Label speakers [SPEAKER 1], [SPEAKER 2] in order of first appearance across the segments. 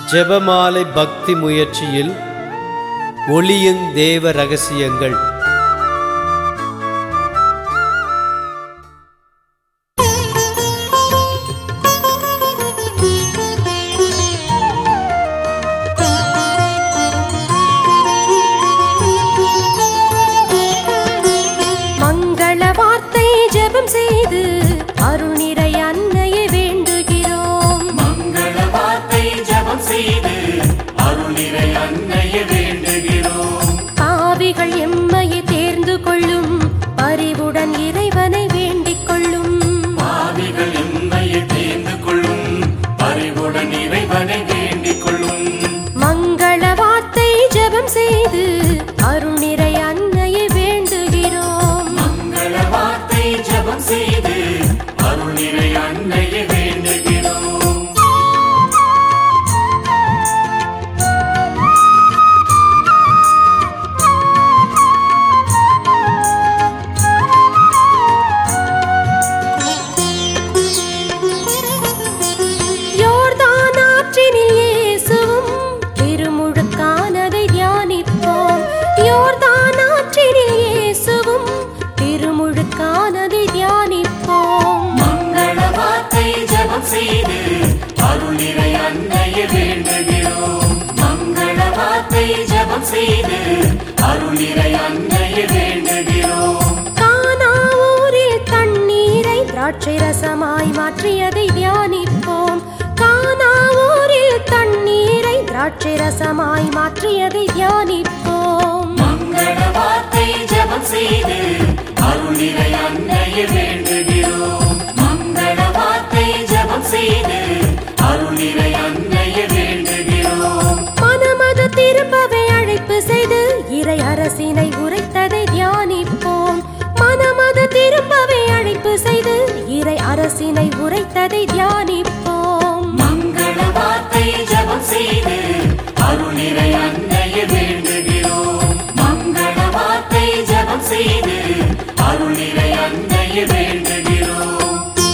[SPEAKER 1] ஜெபமாலை பக்தி முயற்சியில் ஒளியின் தேவ ரகசியங்கள்
[SPEAKER 2] மங்கள வார்த்தை ஜெபம் செய்து அருணிறை அன்னையை வேண்டுகிறோம்
[SPEAKER 3] மங்கள வார்த்தை ஜெபம் செய்து அருளிரை அன்னையை வேண்டுகிறோம்
[SPEAKER 2] பாவிகள் எம்மையை தேர்ந்து கொள்ளும் பரிவுடன் இறைவனை வேண்டிக் கொள்ளும்
[SPEAKER 3] பாவிகள் எம்மையை தேர்ந்து கொள்ளும் பரிவுடன் இறைவனை வேண்டிக் கொள்ளும்
[SPEAKER 2] மங்கள வார்த்தை ஜெபம் செய்து அருணிறை அன்னையை வேண்டுகிறோம்
[SPEAKER 3] மங்கள வார்த்தை ஜெபம் செய்து அருளிரை அன்னையை வேண்டுகிறோம்
[SPEAKER 2] யோர்தான் ஆற்றினில் இயேசுவும் திருமுழுக்கானதை தியானிப்போம் யோர்தான் ஆற்றினில் இயேசுவும் திருமுழுக்கானதை தியானிப்போம்
[SPEAKER 3] மங்கள வார்த்தை ஜெபம் செய்து அருளிரை அன்னையை வேண்டுகிறோம் மங்கள வார்த்தை ஜெபம் செய்து அருளிரை அன்னையை வேண்டுகிறோம்
[SPEAKER 2] கானா ஊரில் தண்ணீரை திராட்சை ரசமாய் மாற்றியதை தியானிப்போம் கானா ஊரில் தண்ணீரை திராட்சை ரசமாய் மாற்றியதை தியானிப்போம்
[SPEAKER 3] மங்கள வார்த்தை ஜெபம் செய்து அருளிரை அன்னையை வேண்டுகிறோம் மங்கள வார்த்தை ஜெபம் செய்து அருளிரை அன்னையை வேண்டுகிறோம்
[SPEAKER 2] மனமது திரும்பவை அழைப்பு செய்து இறை அரசினை உரைத்ததை தியானிப்போம் மனமது திரும்பவை அழைப்பு செய்து இறை அரசினை உரைத்ததை தியானிப்போம்
[SPEAKER 3] மங்கள வார்த்தை ஜெபம் செய்து அருளிரை அன்னையை வேண்டுகிறோம் மங்கள வார்த்தை ஜெபம் செய்து அருளிரை அன்னையை வேண்டுகிறோம்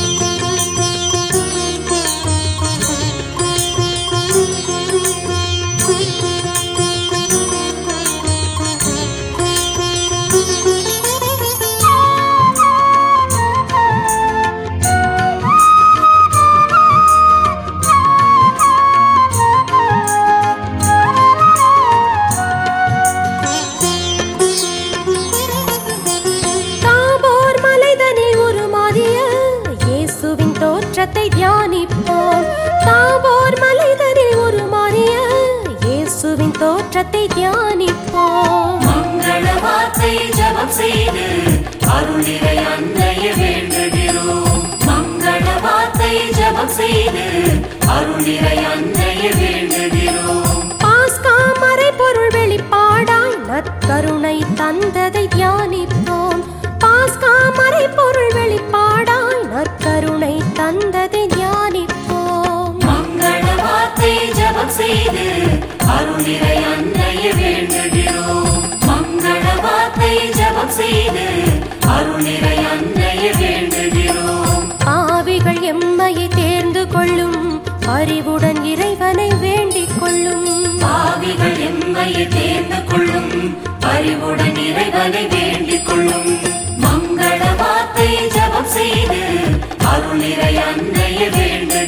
[SPEAKER 2] தாபோர் மலைதனில் உருமாறிய இயேசுவின் தோற்றத்தை தியானிப்போம் தாபோர் மலைதனில் உருமாறிய இயேசுவின் தோற்றத்தை தியானிப்போம்
[SPEAKER 3] மங்கள வார்த்தை ஜெபம் செய்து அருளிரை அன்னையை வேண்டுகிறோம் மங்கள வார்த்தை ஜெபம் செய்து அருளிரை அன்னையை வேண்டுகிறோம்
[SPEAKER 2] பாஸ்கா மறைபொருள் வெளிப்பாடாய் நற்கருணை தந்ததை தியானிப்போம் பாஸ்கா மறைபொருள் வெளிப்பாடாய் நற்கருணை தந்ததை தியானிப்போம்
[SPEAKER 3] மங்கள வார்த்தை ஜெபம் செய்து அருளிரை அன்னையை வேண்டுகிறோம் மங்கள வார்த்தை ஜெபம் செய்து அருளிரை அன்னையை வேண்டுகிறோம்
[SPEAKER 2] பாவிகள் எம்மையை தேர்ந்து கொள்ளும் அறிவுடன் இறைவனை வேண்டிக் கொள்ளும்
[SPEAKER 3] பாவிகள் எம்மையை தேர்ந்து கொள்ளும் பரிவுடன் இறைவனை வேண்டிக் கொள்ளும் மங்கள வார்த்தை ஜெபம் செய்து அருளிரை அன்னையை வேண்டுகிறோம்